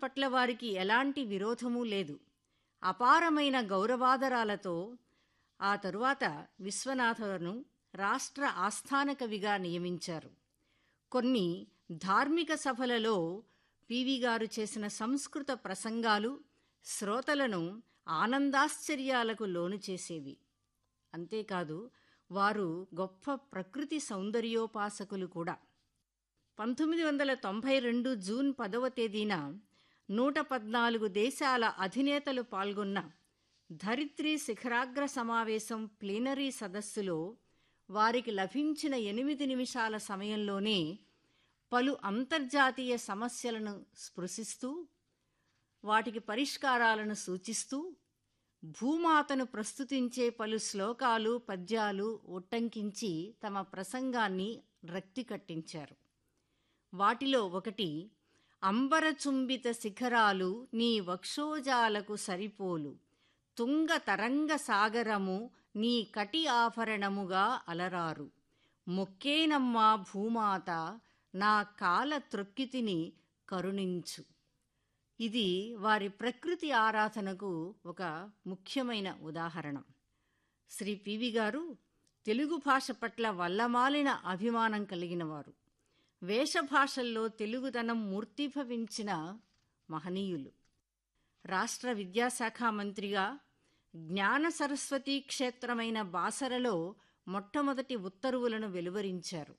పట్ల వారికి ఎలాంటి విరోధమూ లేదు అపారమైన గౌరవాదరాలతో ఆ తరువాత విశ్వనాథను రాష్ట్ర ఆస్థాన కవిగా నియమించారు కొన్ని ధార్మిక సభలలో పివి గారు చేసిన సంస్కృత ప్రసంగాలు శ్రోతలను ఆనందాశ్చర్యాలకు లోను చేసేవి అంతేకాదు వారు గొప్ప ప్రకృతి సౌందర్యోపాసకులు కూడా పంతొమ్మిది వందల తొంభై రెండు జూన్ పదవ తేదీన నూట పద్నాలుగు దేశాల అధినేతలు పాల్గొన్న ధరిత్రి శిఖరాగ్ర సమావేశం ప్లీనరీ సదస్సులో వారికి లభించిన ఎనిమిది నిమిషాల సమయంలోనే పలు అంతర్జాతీయ సమస్యలను స్పృశిస్తూ వాటికి పరిష్కారాలను సూచిస్తూ భూమాతను ప్రస్తుతించే పలు శ్లోకాలు పద్యాలు ఉట్టంకించి తమ ప్రసంగాన్ని రక్తి కట్టించారు వాటిలో ఒకటి అంబరచుంబిత శిఖరాలు నీ వక్షోజాలకు సరిపోలు తుంగ తరంగ సాగరము నీ కటి ఆభరణముగా అలరారు మొక్కేనమ్మా భూమాత నా కాల త్రొక్కితిని కరుణించు ఇది వారి ప్రకృతి ఆరాధనకు ఒక ముఖ్యమైన ఉదాహరణ శ్రీ పివి గారు తెలుగు భాష పట్ల వల్లమాలిన అభిమానం కలిగినవారు వేషభాషల్లో తెలుగుదనం మూర్తిభవించిన మహనీయులు రాష్ట్ర విద్యాశాఖ మంత్రిగా జ్ఞాన సరస్వతీ క్షేత్రమైన బాసరలో మొట్టమొదటి ఉత్తర్వులను వెలువరించారు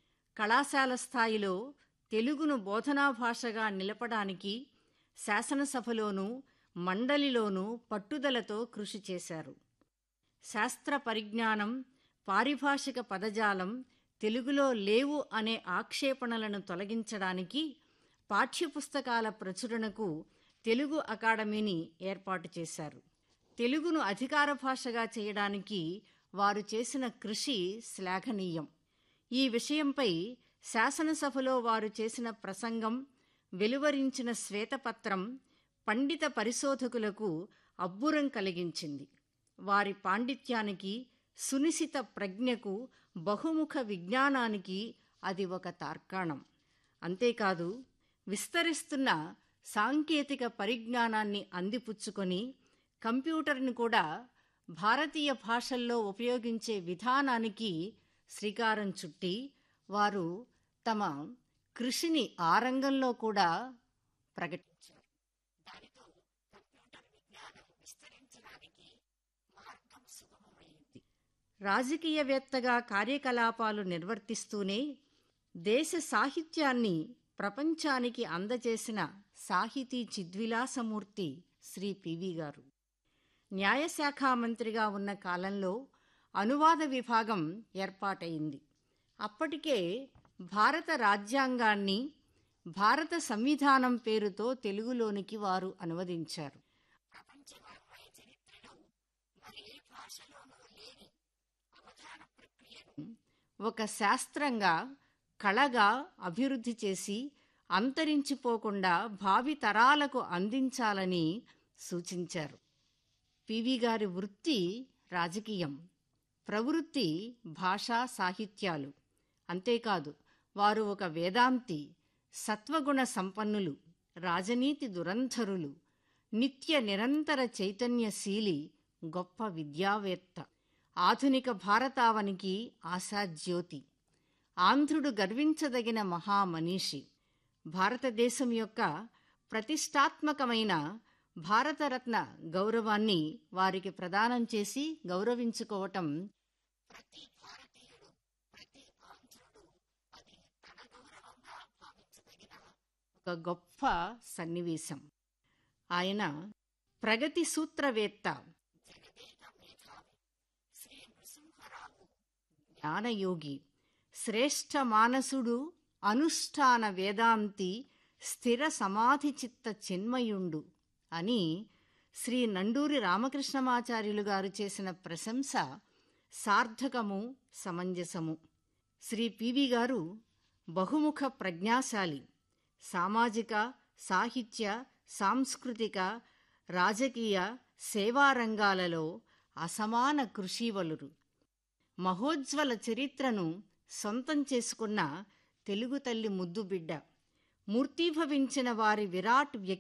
కళాశాల స్థాయిలో తెలుగును బోధనా భాషగా నిలపడానికి శాసనసభలోనూ మండలిలోనూ పట్టుదలతో కృషి చేశారు శాస్త్ర పరిజ్ఞానం పారిభాషిక పదజాలం తెలుగులో లేవు అనే ఆక్షేపణలను తొలగించడానికి పాఠ్యపుస్తకాల ప్రచురణకు తెలుగు అకాడమీని ఏర్పాటు చేశారు తెలుగును అధికార భాషగా చేయడానికి వారు చేసిన కృషి శ్లాఘనీయం ఈ విషయంపై శాసనసభలో వారు చేసిన ప్రసంగం వెలువరించిన శ్వేతపత్రం పండిత పరిశోధకులకు అబ్బురం కలిగించింది వారి పాండిత్యానికి సునిశిత ప్రజ్ఞకు బహుముఖ విజ్ఞానానికి అది ఒక తార్కాణం అంతేకాదు విస్తరిస్తున్న సాంకేతిక పరిజ్ఞానాన్ని అందిపుచ్చుకొని కంప్యూటర్ని కూడా భారతీయ భాషల్లో ఉపయోగించే విధానానికి శ్రీకారం చుట్టి వారు తమ కృషిని ఆ రంగంలో కూడా ప్రకటించారు దానితో కంప్యూటర్ విజ్ఞానం విస్తరించడానికి మార్గం సుగమమైంది రాజకీయవేత్తగా కార్యకలాపాలు నిర్వర్తిస్తూనే దేశ సాహిత్యాన్ని ప్రపంచానికి అందజేసిన సాహితీ చిద్విలాసమూర్తి శ్రీ పివి గారు న్యాయశాఖ మంత్రిగా ఉన్న కాలంలో అనువాద విభాగం ఏర్పాటైంది అప్పటికే భారత రాజ్యాంగాన్ని భారత సంవిధానం పేరుతో తెలుగులోనికి వారు అనువదించారు ఒక శాస్త్రంగా కళగా అభివృద్ధి చేసి అంతరించిపోకుండా భావి తరాలకు అందించాలని సూచించారు పివి గారి వృత్తి రాజకీయం ప్రవృత్తి భాషా సాహిత్యాలు అంతేకాదు వారు ఒక వేదాంతి సత్వగుణ సంపన్నులు రాజనీతి దురంధరులు నిత్య నిరంతర చైతన్యశీలి గొప్ప విద్యావేత్త ఆధునిక భారతావనికి ఆశాజ్యోతి ఆంధ్రుడు గర్వించదగిన మహామనీషి భారతదేశం యొక్క ప్రతిష్టాత్మకమైన భారతరత్న గౌరవాన్ని వారికి ప్రదానం చేసి గౌరవించుకోవటం ప్రతి భారతీయుడు ప్రతి ఆంధ్రుడు అది తన గౌరవంగా భావించదగిన ఒక గొప్ప సన్నివేశం ఆయన ప్రగతి సూత్రవేత్త జ్ఞానయోగి శ్రేష్ఠ మానసుడు అనుష్ఠాన వేదాంతి స్థిర సమాధి చిత్త చిన్మయుండు అని శ్రీ నండూరి రామకృష్ణమాచార్యులు గారు చేసిన ప్రశంస సార్థకము సమంజసము శ్రీ పివి గారు బహుముఖ ప్రజ్ఞాశాలి సామాజిక సాహిత్య సాంస్కృతిక రాజకీయ సేవా రంగాలలో అసమాన కృషివలురు మహోజ్వల చరిత్రను సొంతం చేసుకున్న తెలుగు తల్లి ముద్దుబిడ్డ మూర్తీభవించిన వారి విరాట్